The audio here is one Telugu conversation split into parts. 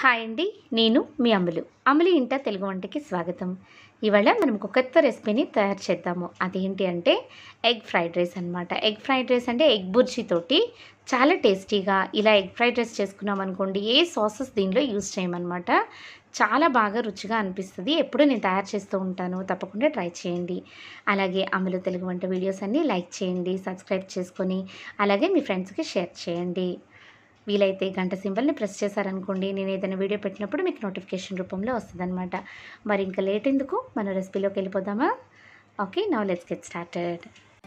హాయ్ అండి నేను మీ అమ్ములు అమ్ములు ఇంట తెలుగు వంటకి స్వాగతం ఇవాళ మనం ఒక కొత్త రెసిపీని తయారు చేద్దాము అదేంటి అంటే ఎగ్ ఫ్రైడ్ రైస్ అనమాట ఎగ్ ఫ్రైడ్ రైస్ అంటే ఎగ్ బుర్జీ తోటి చాలా టేస్టీగా ఇలా ఎగ్ ఫ్రైడ్ రైస్ చేసుకున్నాం అనుకోండి ఏ సాసెస్ దీనిలో యూజ్ చేయమన్నమాట చాలా బాగా రుచిగా అనిపిస్తుంది ఎప్పుడు నేను తయారు చేస్తూ ఉంటాను తప్పకుండా ట్రై చేయండి అలాగే అమలు తెలుగు వంట వీడియోస్ అన్నీ లైక్ చేయండి సబ్స్క్రైబ్ చేసుకొని అలాగే మీ ఫ్రెండ్స్కి షేర్ చేయండి వీలైతే గంట సింబల్ని ప్రెస్ చేశారనుకోండి నేను ఏదైనా వీడియో పెట్టినప్పుడు మీకు నోటిఫికేషన్ రూపంలో వస్తుందన్నమాట మరి ఇంకా లేట్ ఎందుకు మన రెసిపీలోకి వెళ్ళిపోదామా okay now let's get started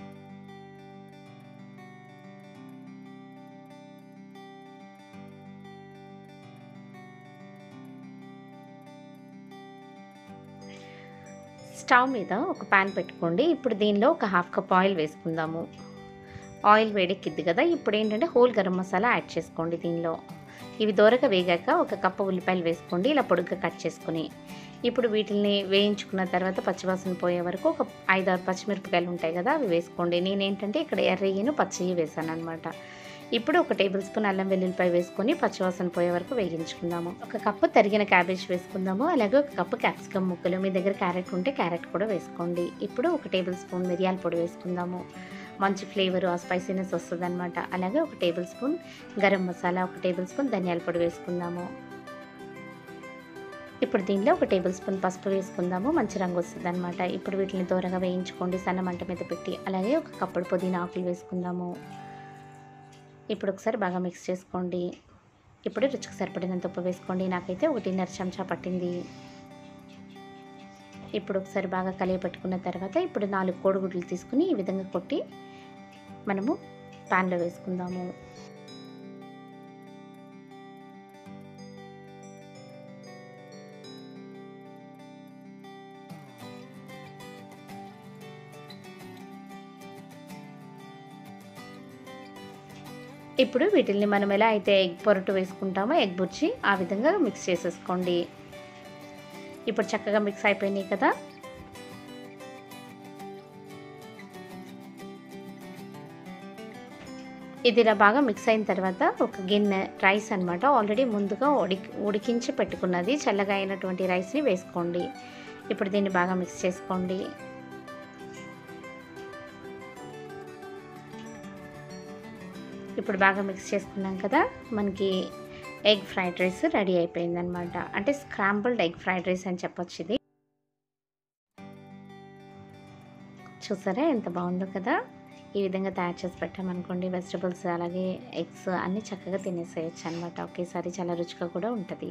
stove మీద ఒక ప్యాన్ పెట్టుకోండి ఇప్పుడు దీనిలో ఒక హాఫ్ కప్ ఆయిల్ వేసుకుందాము ఆయిల్ వేడెక్కిద్ది కదా ఇప్పుడు ఏంటంటే హోల్ గరం మసాలా యాడ్ చేసుకోండి దీనిలో ఇవి దోరగా వేగాక ఒక కప్పు ఉల్లిపాయలు వేసుకోండి ఇలా పొడుగ్గా కట్ చేసుకుని ఇప్పుడు వీటిని వేయించుకున్న తర్వాత పచ్చివాసన పోయే వరకు ఒక ఐదు ఆరు పచ్చిమిరపకాయలు ఉంటాయి కదా అవి వేసుకోండి నేనేంటంటే ఇక్కడ ఎర్రయ్యను పచ్చివి వేసాను అనమాట ఇప్పుడు ఒక టేబుల్ స్పూన్ అల్లం వెల్లుల్లిపాయ వేసుకొని పచ్చివాసన పోయే వరకు వేగించుకుందాము ఒక కప్పు తరిగిన క్యాబేజ్ వేసుకుందాము అలాగే ఒక కప్పు క్యాప్సికమ్ ముక్కలు మీ దగ్గర క్యారెట్ ఉంటే క్యారెట్ కూడా వేసుకోండి ఇప్పుడు ఒక టేబుల్ స్పూన్ మిరియాల పొడి వేసుకుందాము మంచి ఫ్లేవర్ ఆ స్పైసీనెస్ వస్తుంది అనమాట అలాగే ఒక టేబుల్ స్పూన్ గరం మసాలా ఒక టేబుల్ స్పూన్ ధనియాల పొడి వేసుకుందాము ఇప్పుడు దీనిలో ఒక టేబుల్ స్పూన్ పసుపు వేసుకుందాము మంచి రంగు వస్తుంది అనమాట ఇప్పుడు వీటిని దూరంగా వేయించుకోండి సన్న మంట మీద పెట్టి అలాగే ఒక కప్పుడు పుదీనా ఆకులు వేసుకుందాము ఇప్పుడు ఒకసారి బాగా మిక్స్ చేసుకోండి ఇప్పుడు రుచికి సరిపడినంత ఉప్పు వేసుకోండి నాకైతే ఒకటిన్నర చెంచా పట్టింది ఇప్పుడు ఒకసారి బాగా కలిగి పెట్టుకున్న తర్వాత ఇప్పుడు నాలుగు కోడిగుడ్లు తీసుకుని ఈ విధంగా కొట్టి మనము ప్యాన్లో వేసుకుందాము ఇప్పుడు వీటిల్ని మనం ఎలా అయితే ఎగ్ పొరటు వేసుకుంటామో ఎగ్ బుర్జీ ఆ విధంగా మిక్స్ చేసేసుకోండి ఇప్పుడు చక్కగా మిక్స్ అయిపోయినాయి కదా ఇది ఇలా బాగా మిక్స్ అయిన తర్వాత ఒక గిన్నె రైస్ అనమాట ఆల్రెడీ ముందుగా ఉడికి ఉడికించి పెట్టుకున్నది చల్లగా అయినటువంటి రైస్ని వేసుకోండి ఇప్పుడు దీన్ని బాగా మిక్స్ చేసుకోండి ఇప్పుడు బాగా మిక్స్ చేసుకున్నాం కదా మనకి ఎగ్ ఫ్రైడ్ రైస్ రెడీ అయిపోయిందనమాట అంటే స్క్రాంబుల్డ్ ఎగ్ ఫ్రైడ్ రైస్ అని చెప్పొచ్చు ఇది చూసారా ఎంత బాగుందో కదా ఈ విధంగా తయారు చేసి పెట్టామనుకోండి వెజిటబుల్స్ అలాగే ఎగ్స్ అన్నీ చక్కగా తినేసేయచ్చు అనమాట ఒకేసారి చాలా రుచిగా కూడా ఉంటుంది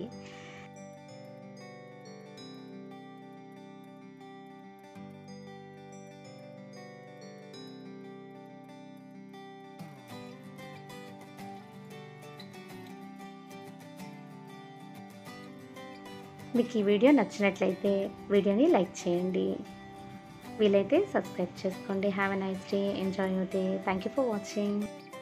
మీకు ఈ వీడియో నచ్చినట్లయితే వీడియోని లైక్ చేయండి వీలైతే సబ్స్క్రైబ్ చేసుకోండి have a nice day enjoy your day thank you for watching